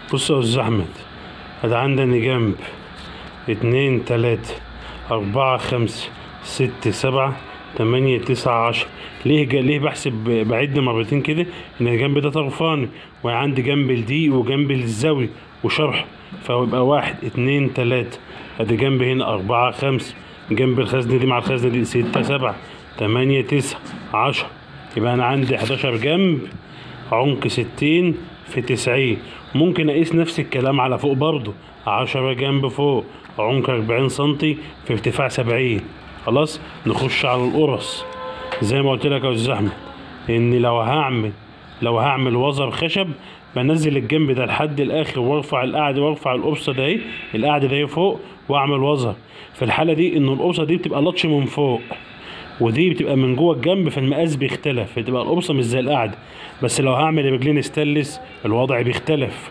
بص يا استاذ احمد ادي عندنا جنب اتنين تلاتة أربعة خمسة ستة سبعة تمانية تسعة عشرة ليه جا ليه بحسب بعد مرتين كده ان الجنب ده طرفاني وعندي جنب الدي وجنب الزاوية وشرح فيبقى واحد اتنين تلاتة ادي جنب هنا أربعة خمسة جنب الخزنة دي مع الخزنة دي ستة سبعة تمانية تسعة عشرة يبقى أنا عندي حداشر جنب عمق ستين في تسعين ممكن أقيس نفس الكلام على فوق برضو عشرة جنب فوق عمق أربعين سنتي في ارتفاع سبعين خلاص نخش على القرص زي ما قلت لك يا أستاذ أحمد إن لو هعمل لو هعمل وزر خشب بنزل الجنب ده لحد الآخر وارفع القعدة وارفع القرصة ده اهي القعدة ده اهي فوق وأعمل وزر في الحالة دي إن القرصة دي بتبقى لطش من فوق ودي بتبقى من جوه الجنب فالمقاس بيختلف بتبقى القرصه مش زي القعده بس لو هعمل رجلين ستانلس الوضع بيختلف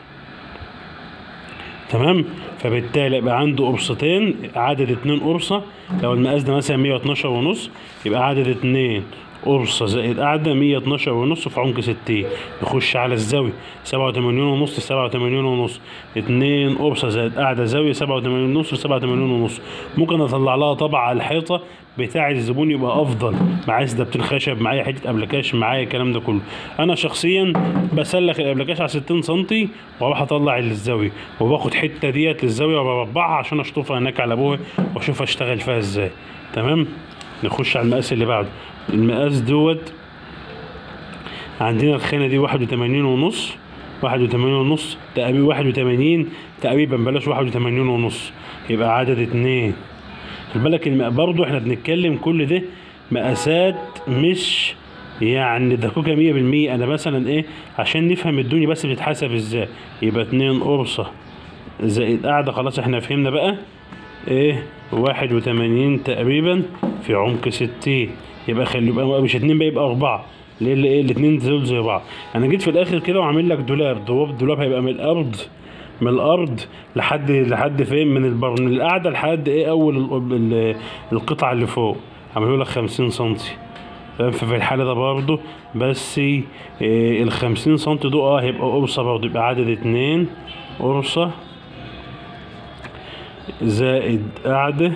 تمام فبالتالي يبقى عنده قرصتين عدد اتنين قرصه لو المقاس ده مثلا 112 ونص يبقى عدد اتنين قرصة زائد قاعدة 112 ونص في عمق 60 نخش على الزاوية 87 ونص 87 ونص اتنين قرصة زائد قاعدة زاوية 87 ونص 87 ونص ممكن اطلع لها طبعة على الحيطة بتاع الزبون يبقى افضل معايا سدبتين خشب معايا حته ابلكاش معايا الكلام ده كله انا شخصيا بسلخ الابلكاش على 60 سم واروح اطلع الزاويه وباخد حته ديت للزاويه وبربعها عشان اشطفها هناك على ابوها واشوف اشتغل فيها ازاي تمام نخش على المقاس اللي بعده المقاس دوت عندنا الخانه دي 81 ونص 81 ونص تقريبا 81 تقريبا بلاش 81 ونص يبقى عدد اتنين خد بالك الم- برضه احنا بنتكلم كل ده مقاسات مش يعني دقيقة مية بالمية أنا مثلا إيه عشان نفهم الدنيا بس بتتحسب إزاي يبقى اتنين قرصة زائد قاعدة خلاص احنا فهمنا بقى إيه واحد وتمانين تقريبا في عمق ستين يبقى خلي يبقى مش اتنين بقى يبقى أربعة ليه اللي إيه الاتنين دول زي بعض أنا جيت في الآخر كده وعامل لك دولاب دولاب الدولاب هيبقى من الأرض من الارض لحد لحد فين من البر من القعده لحد ايه اول ال- ال- القطعه اللي فوق عملوا لك 50 سنتي فاهم ففي الحاله ده برضه بس إيه ال 50 سنتي دول اه هيبقى قرصه برضه يبقى عدد اتنين قرصه زائد قعده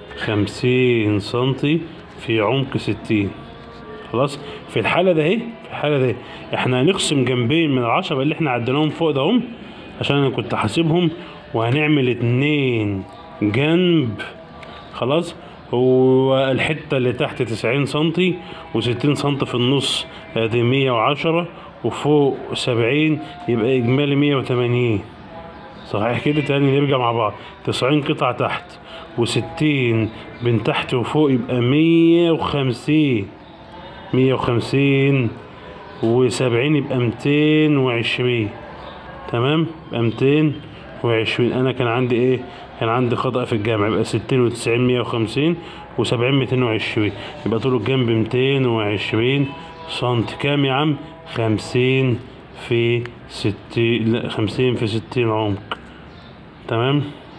50 سنتي في عمق 60 خلاص في الحاله ده اهي في الحاله ده احنا هنقسم جنبين من العشرة اللي احنا عديناهم فوق ده هم عشان انا كنت حاسبهم وهنعمل اتنين جنب خلاص هو الحتة اللي تحت تسعين سنتي وستين سنتي في النص ادي مية وعشرة وفوق سبعين يبقى اجمالي مية وتمانين صحيح كده تاني نرجع مع بعض تسعين قطعة تحت وستين من تحت وفوق يبقى مية وخمسين مية وخمسين وسبعين يبقى ميتين وعشرين تمام يبقى ميتين وعشرين أنا كان عندي إيه؟ كان عندي خطأ في الجامع يبقى ستين وتسعين مية وخمسين وسبعين ميتين وعشرين يبقى طول الجنب ميتين وعشرين سنتي كام يا عم؟ خمسين في ستين لا خمسين في ستين عمق تمام؟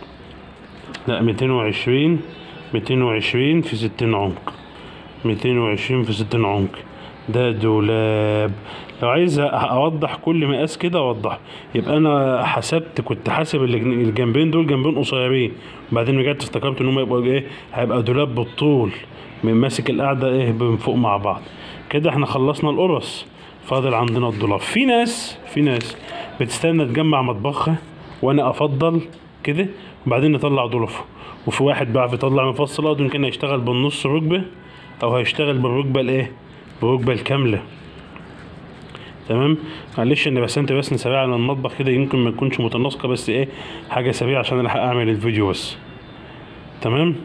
لا ميتين وعشرين ميتين وعشرين في ستين عمق ميتين وعشرين في ستين عمق ده دولاب لو عايز اوضح كل مقاس كده اوضح يبقى انا حسبت كنت حاسب الجن- الجنبين دول جنبين قصيرين وبعدين رجعت افتكرت ان هم يبقوا ايه هيبقى دولاب بالطول من ماسك القعده ايه من فوق مع بعض كده احنا خلصنا القرص فاضل عندنا الدولاب في ناس في ناس بتستنى تجمع مطبخها وانا افضل كده وبعدين نطلع ضلفه وفي واحد بيعرف يطلع مفصلات يمكن هيشتغل بالنص ركبه او هيشتغل بالركبه الايه بالركبه الكامله تمام معلش انا بس انت بس سريع على المطبخ كده يمكن ما تكونش متناسقه بس ايه حاجه سريعه عشان الحق اعمل الفيديو بس تمام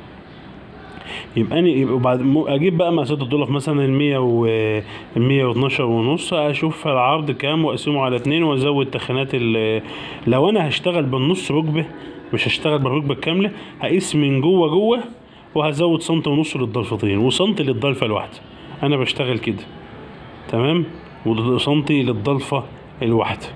يبقى انا يبقى بعد مو- اجيب بقى مقاسات الضلف مثلا ال 100 و ال 112 ونص اشوف العرض كام واقسمه على اتنين وازود تخانات ال- لو انا هشتغل بالنص ركبه مش هشتغل بالركبه الكامله هقيس من جوه جوه وهزود سنتي ونص للضلفتين وسنتي للضلفه الواحده انا بشتغل كده تمام وسنتي للضلفه الواحده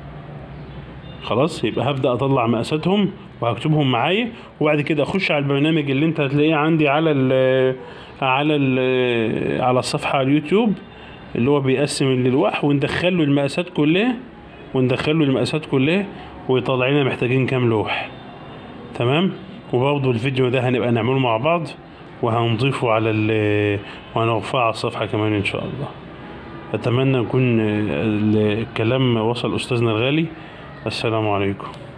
خلاص يبقى هبدا اطلع مقاساتهم وهكتبهم معايا وبعد كده اخش على البرنامج اللي انت هتلاقيه عندي على ال على ال على الصفحه على اليوتيوب اللي هو بيقسم الالواح وندخل له المقاسات كلها وندخل له المقاسات كلها ويطلع لنا محتاجين كام لوح تمام وبرضه الفيديو ده هنبقى نعمله مع بعض وهنضيفه على ال وهنرفعه على الصفحة كمان إن شاء الله أتمنى يكون ال- الكلام وصل أستاذنا الغالي السلام عليكم